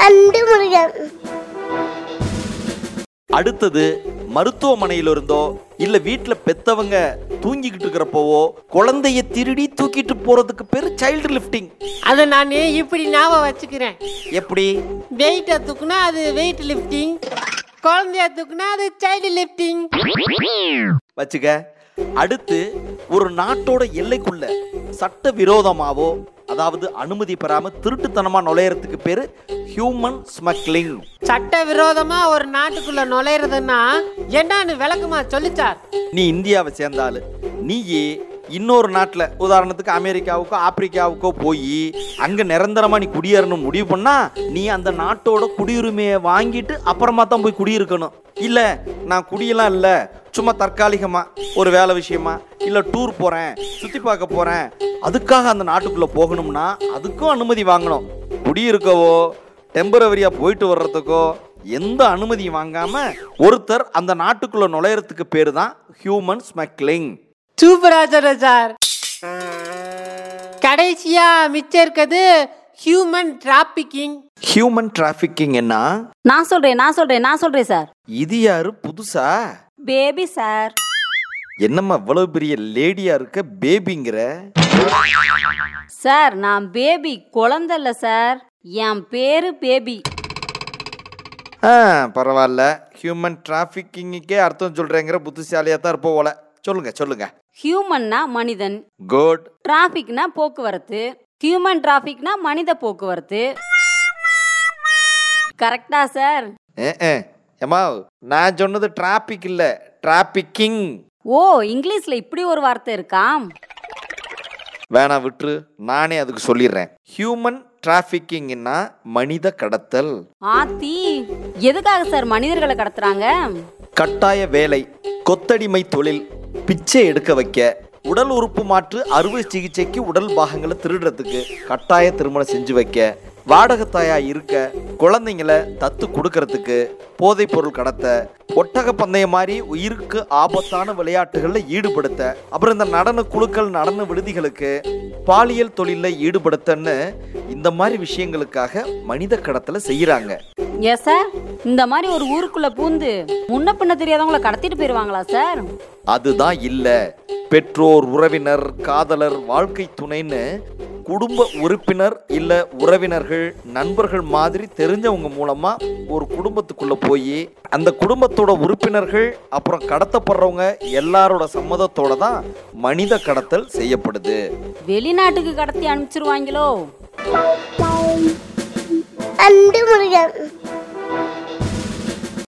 அன்பு முருகன் அடுத்தது மருத்துவமனையில இருந்தோ இல்ல வீட்ல பெத்தவங்க தூங்கிக்கிட்டு இருக்கிறப்போவோ குழந்தைய திருடி தூக்கிட்டு போறதுக்கு பேரு சைல்டு லிஃப்டிங் அதை நான் இப்படி ஞாபகம் வச்சுக்கிறேன் எப்படி வெயிட்டை தூக்குனா அது வெயிட் லிஃப்டிங் குழந்தைய தூக்குனா அது சைல்டு லிஃப்டிங் வச்சுக்க அடுத்து ஒரு நாட்டோட எல்லைக்குள்ள சட்ட விரோதமாவோ அதாவது அனுமதி பெறாம திருட்டுத்தனமா நுழையறதுக்கு பேரு ஹியூமன் ஸ்மக்லிங் சட்ட விரோதமா ஒரு நாட்டுக்குள்ள நுழையிறதுன்னா என்னன்னு விளக்குமா சொல்லிச்சார் நீ இந்தியாவை சேர்ந்தாலு நீயே இன்னொரு நாட்டில் உதாரணத்துக்கு அமெரிக்காவுக்கோ ஆப்பிரிக்காவுக்கோ போய் அங்கே நிரந்தரமா நீ குடியேறணும் முடிவு பண்ணா நீ அந்த நாட்டோட குடியுரிமையை வாங்கிட்டு அப்புறமா தான் போய் குடியிருக்கணும் இல்லை நான் குடியெல்லாம் இல்லை சும்மா தற்காலிகமா ஒரு வேலை விஷயமா இல்லை டூர் போகிறேன் சுற்றி பார்க்க போகிறேன் அதுக்காக அந்த நாட்டுக்குள்ளே போகணும்னா அதுக்கும் அனுமதி வாங்கணும் குடியிருக்கவோ டெம்பரவரியாக போயிட்டு வர்றதுக்கோ எந்த அனுமதியும் வாங்காம ஒருத்தர் அந்த நாட்டுக்குள்ள நுழையறதுக்கு பேரு தான் ஹியூமன் ஸ்மக்லிங் சூப்பரா சொல்ற சார் கடைசியா மிச்சம் இருக்கிறது ஹியூமன் டிராபிக்கிங் ஹியூமன் டிராஃபிக்கிங் என்ன நான் சொல்றேன் நான் சொல்றேன் நான் சொல்றேன் சார் இது யாரு புதுசா பேபி சார் என்னம்மா இவ்வளவு பெரிய லேடியா இருக்க பேபிங்கிற சார் நான் பேபி குழந்தை இல்ல சார் என் பேரு பேபி ஆ பரவாயில்ல ஹியூமன் டிராஃபிக்கிங்கே அர்த்தம் சொல்றேங்கிற புத்திசாலியா தான் இருப்போம் போல சொல்லுங்க சொல்லுங்க ஹியூமன்னா மனிதன் குட் டிராஃபிக்னா போக்குவரத்து ஹியூமன் டிராஃபிக்னா மனித போக்குவரத்து கரெக்டா சார் ஏமா நான் சொன்னது டிராபிக் இல்ல டிராபிக்கிங் ஓ இங்கிலீஷ்ல இப்படி ஒரு வார்த்தை இருக்கா வேணாம் விட்டுரு நானே அதுக்கு சொல்லிடுறேன் ஹியூமன் டிராஃபிக்கிங்னா மனித கடத்தல் ஆத்தி எதுக்காக சார் மனிதர்களை கடத்துறாங்க கட்டாய வேலை கொத்தடிமை தொழில் பிச்சை எடுக்க வைக்க உடல் உறுப்பு மாற்று அறுவை சிகிச்சைக்கு உடல் பாகங்களை திருடுறதுக்கு கட்டாய திருமணம் செஞ்சு வைக்க வாடகத்தாயா இருக்க குழந்தைங்கள தத்து கொடுக்கறதுக்கு போதைப் பொருள் கடத்த ஒட்டக பந்தயம் மாதிரி உயிருக்கு ஆபத்தான விளையாட்டுகளில் ஈடுபடுத்த அப்புறம் இந்த நடன குழுக்கள் நடன விடுதிகளுக்கு பாலியல் தொழிலில் ஈடுபடுத்தன்னு இந்த மாதிரி விஷயங்களுக்காக மனித கடத்தலை செய்யறாங்க எஸ் சார் இந்த மாதிரி ஒரு ஊருக்குள்ள பூந்து முன்ன பின்ன தெரியாதவங்கள கடத்திட்டு போயிருவாங்களா சார் அதுதான் இல்ல பெற்றோர் உறவினர் காதலர் வாழ்க்கை துணைன்னு குடும்ப உறுப்பினர் இல்ல உறவினர்கள் நண்பர்கள் மாதிரி தெரிஞ்சவங்க மூலமா ஒரு குடும்பத்துக்குள்ள போய் அந்த குடும்பத்தோட உறுப்பினர்கள் அப்புறம் கடத்தப்படுறவங்க எல்லாரோட சம்மதத்தோட தான் மனித கடத்தல் செய்யப்படுது வெளிநாட்டுக்கு கடத்தி அனுப்பிச்சிருவாங்களோ அன்பு முருகன்